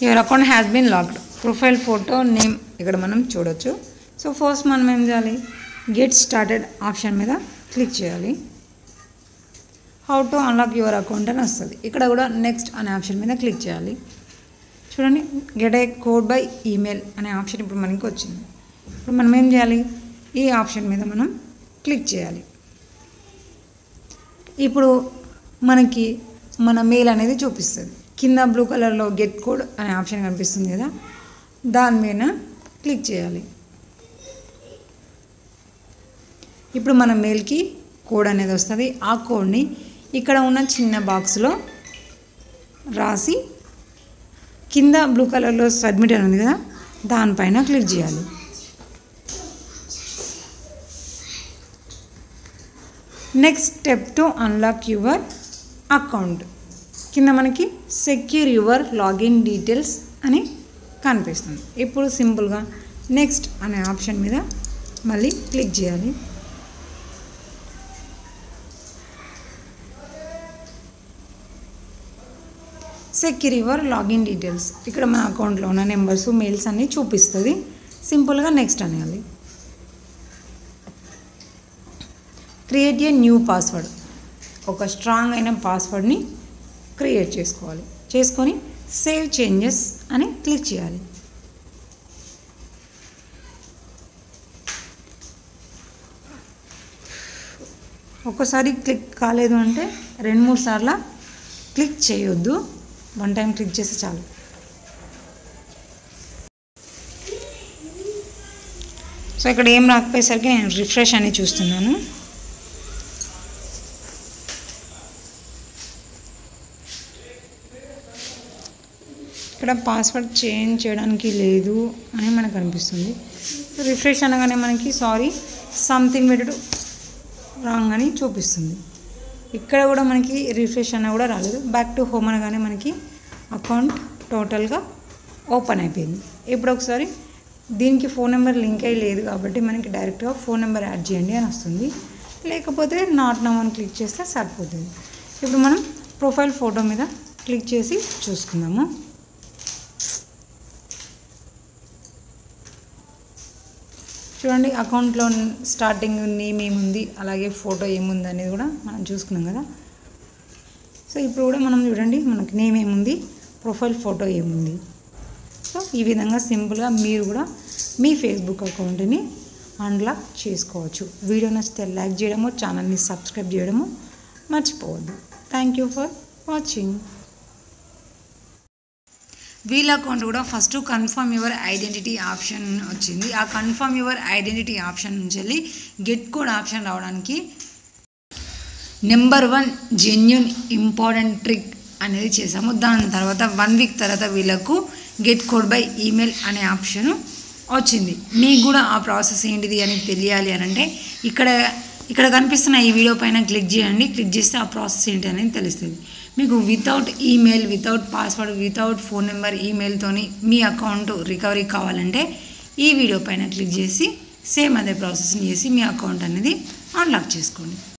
your account has been locked profile photo name ఇక్కడ మనం చూడొచ్చు సో ఫస్ట్ మనం ఏం చేయాలి గెట్ స్టార్టెడ్ ఆప్షన్ మీద క్లిక్ చేయాలి how to unlock your account అని వస్తుంది ఇక్కడ కూడా నెక్స్ట్ అనే ఆప్షన్ మీద క్లిక్ చేయాలి చూడండి get a code by email అనే ఆప్షన్ ఇప్పుడు మనకి వచ్చింది ఇప్పుడు మనం ఏం చేయాలి ఈ ఆప్షన్ మీద మనం క్లిక్ చేయాలి ఇప్పుడు మనకి మన మెయిల్ అనేది చూపిస్తుంది కింద బ్లూ కలర్లో గెట్ కోడ్ అనే ఆప్షన్ కనిపిస్తుంది కదా దాని మీద క్లిక్ చేయాలి ఇప్పుడు మన మెయిల్కి కోడ్ అనేది వస్తుంది ఆ కోడ్ని ఇక్కడ ఉన్న చిన్న బాక్స్లో రాసి కింద బ్లూ కలర్లో సబ్మిట్ అని ఉంది కదా దానిపైన క్లిక్ చేయాలి next step to unlock your account కింద మనకి సెక్యూర్ యువర్ లాగిన్ డీటెయిల్స్ అని కనిపిస్తుంది ఇప్పుడు సింపుల్గా నెక్స్ట్ అనే ఆప్షన్ మీద మళ్ళీ క్లిక్ చేయాలి సెక్యూర్ యువర్ లాగిన్ డీటెయిల్స్ ఇక్కడ మన అకౌంట్లో ఉన్న నెంబర్స్ మెయిల్స్ అన్నీ చూపిస్తుంది సింపుల్గా నెక్స్ట్ అనేయాలి క్రియేట్ ఏ న్యూ పాస్వర్డ్ ఒక స్ట్రాంగ్ అయిన పాస్వర్డ్ని క్రియేట్ చేసుకోవాలి చేసుకొని సేవ్ చేంజెస్ అని క్లిక్ చేయాలి ఒక్కసారి క్లిక్ కాలేదు అంటే రెండు మూడు సార్లు క్లిక్ చేయొద్దు వన్ టైం క్లిక్ చేస్తే చాలు సో ఇక్కడ ఏం రాకపోయేసరికి నేను రిఫ్రెష్ అని చూస్తున్నాను ఇక్కడ పాస్వర్డ్ చేంజ్ చేయడానికి లేదు అని మనకు అనిపిస్తుంది రిఫ్రెష్ అనగానే మనకి సారీ సంథింగ్ పెట్టడు రాంగ్ అని చూపిస్తుంది ఇక్కడ కూడా మనకి రిఫ్రెష్ అన్న కూడా రాలేదు బ్యాక్ టు హోమ్ అనగానే మనకి అకౌంట్ టోటల్గా ఓపెన్ అయిపోయింది ఇప్పుడు ఒకసారి దీనికి ఫోన్ నెంబర్ లింక్ అయ్యి లేదు కాబట్టి మనకి డైరెక్ట్గా ఫోన్ నెంబర్ యాడ్ చేయండి అని వస్తుంది లేకపోతే నాట్ నవ్ అని క్లిక్ చేస్తే సరిపోతుంది ఇప్పుడు మనం ప్రొఫైల్ ఫోటో మీద క్లిక్ చేసి చూసుకుందాము చూడండి అకౌంట్లో స్టార్టింగ్ నేమ్ ఏముంది అలాగే ఫోటో ఏముంది అనేది కూడా మనం చూసుకున్నాం కదా సో ఇప్పుడు కూడా మనం చూడండి మనకి నేమ్ ఏముంది ప్రొఫైల్ ఫోటో ఏముంది సో ఈ విధంగా సింపుల్గా మీరు కూడా మీ ఫేస్బుక్ అకౌంట్ని అన్లాక్ చేసుకోవచ్చు వీడియో నచ్చితే లైక్ చేయడము ఛానల్ని సబ్స్క్రైబ్ చేయడము మర్చిపోవద్దు థ్యాంక్ యూ ఫర్ వాచింగ్ వీళ్ళ అకౌంట్ కూడా first confirm your identity option వచ్చింది ఆ కన్ఫర్మ్ యువర్ ఐడెంటిటీ ఆప్షన్ నుంచి వెళ్ళి గెట్ కోడ్ ఆప్షన్ రావడానికి number one genuine important trick అనేది చేసాము దాని తర్వాత వన్ వీక్ తర్వాత వీళ్ళకు గెట్ కోడ్ బై ఈమెయిల్ అనే ఆప్షన్ వచ్చింది మీకు కూడా ఆ ప్రాసెస్ ఏంటిది అని తెలియాలి అని అంటే ఇక్కడ ఇక్కడ కనిపిస్తున్న ఈ వీడియో పైన క్లిక్ చేయండి క్లిక్ చేస్తే ఆ ప్రాసెస్ ఏంటి అనేది తెలుస్తుంది మీకు without email without password without phone number ఈమెయిల్తోని మీ అకౌంట్ రికవరీ కావాలంటే ఈ వీడియో పైన క్లిక్ చేసి సేమ్ అదే ప్రాసెస్ని చేసి మీ అకౌంట్ అనేది అన్లాక్ చేసుకోండి